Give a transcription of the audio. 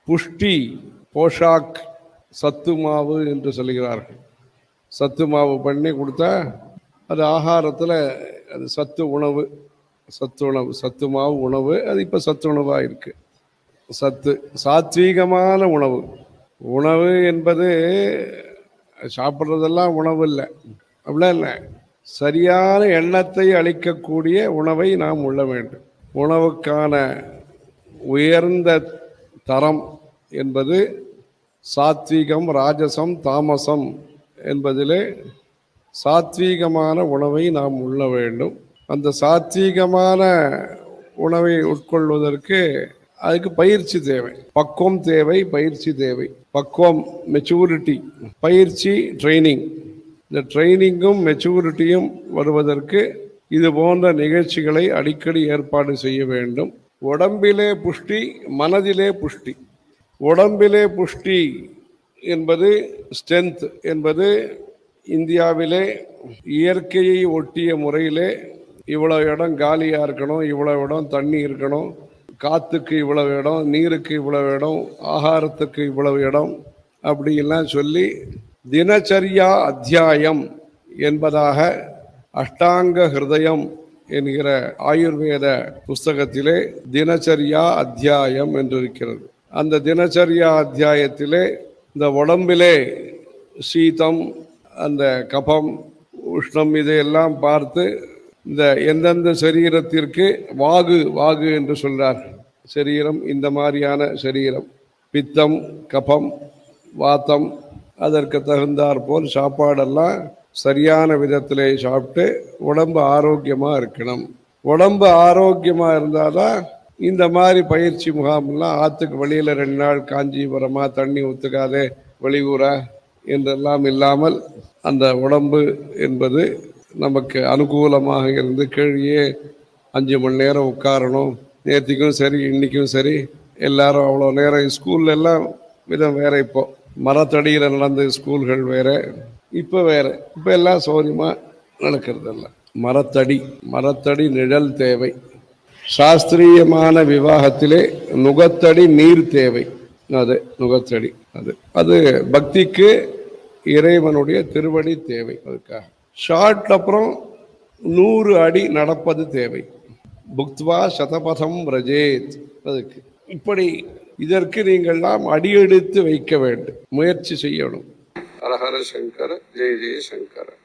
புஷ்டி போஷாக் சத்து மாவு என்று சொல்லுகிறார்கள் சத்து மாவு பண்ணி கொடுத்தா அது ஆகாரத்தில் அது சத்து உணவு சத்து உணவு சத்து மாவு உணவு அது இப்போ சத்து உணவாக இருக்கு சத்து சாத்வீகமான உணவு உணவு என்பது சாப்பிட்றதெல்லாம் உணவு இல்லை அப்படிலாம் இல்லை சரியான எண்ணத்தை அளிக்கக்கூடிய உணவை நாம் உள்ள வேண்டும் உணவுக்கான உயர்ந்த தரம் என்பது சாத்வீகம் ராஜசம் தாமசம் என்பதிலே சாத்வீகமான உணவை நாம் உள்ள வேண்டும் அந்த சாத்வீகமான உணவை உட்கொள்வதற்கு அதுக்கு பயிற்சி தேவை பக்குவம் தேவை பயிற்சி தேவை பக்குவம் மெச்சூரிட்டி பயிற்சி ட்ரைனிங் இந்த ட்ரைனிங்கும் மெச்சூரிட்டியும் வருவதற்கு இது போன்ற நிகழ்ச்சிகளை அடிக்கடி ஏற்பாடு செய்ய வேண்டும் உடம்பிலே புஷ்டி மனதிலே புஷ்டி உடம்பிலே புஷ்டி என்பது ஸ்ட்ரென்த் என்பது இந்தியாவிலே இயற்கையை ஒட்டிய முறையிலே இவ்வளோ இடம் காலியாக இருக்கணும் இவ்வளோ இடம் தண்ணி இருக்கணும் காற்றுக்கு இவ்வளவு இடம் நீருக்கு இவ்வளவு இடம் ஆகாரத்துக்கு இவ்வளவு இடம் அப்படிலாம் சொல்லி தினச்சரியா அத்தியாயம் என்பதாக அஷ்டாங்க ஹிருதயம் என்கிற ஆயுர்வேத புஸ்தகத்திலே தினச்சரியா அத்தியாயம் என்று இருக்கிறது அந்த தினச்சரியா அத்தியாயத்திலே இந்த உடம்பிலே சீதம் அந்த கபம் உஷ்ணம் இதையெல்லாம் பார்த்து இந்த எந்தெந்த சரீரத்திற்கு வாகு வாகு என்று சொல்றார் சரீரம் இந்த மாதிரியான சரீரம் பித்தம் கபம் வாத்தம் அதற்கு தகுந்தாற் போல் சாப்பாடெல்லாம் சரியான விதத்திலே சாப்பிட்டு உடம்பு ஆரோக்கியமாக இருக்கணும் உடம்பு ஆரோக்கியமாக இருந்தால் தான் இந்த மாதிரி பயிற்சி முகாம்லாம் ஆற்றுக்கு வெளியில் ரெண்டு நாள் காஞ்சிபுரமா தண்ணி ஒத்துக்காதே வெளியூரா என்றெல்லாம் இல்லாமல் அந்த உடம்பு என்பது நமக்கு அனுகூலமாக இருந்து கீழே அஞ்சு மணி நேரம் உட்காரணும் நேற்றுக்கும் சரி இன்னைக்கும் சரி எல்லாரும் அவ்வளோ நேரம் ஸ்கூல்ல எல்லாம் விதம் வேற இப்போ மரத்தடியில் நடந்த ஸ்கூல்கள் வேற இப்போ வேற இப்போ எல்லாம் சௌரியமாக நடக்கிறதில்ல மரத்தடி மரத்தடி நிழல் தேவை சாஸ்திரியமான விவாகத்திலே நுகத்தடி நீர் தேவை அது நுகத்தடி அது அது பக்திக்கு இறைவனுடைய திருவடி தேவை அதுக்காக ஷார்ட் அப்புறம் நூறு அடி நடப்பது தேவை புக்த்வா சதபதம் ரஜேத் அதுக்கு இப்படி இதற்கு நீங்கள்லாம் அடியெடுத்து வைக்க வேண்டும் முயற்சி செய்யணும் ஹரஹர சங்கர ஜெய ஜெய சங்கர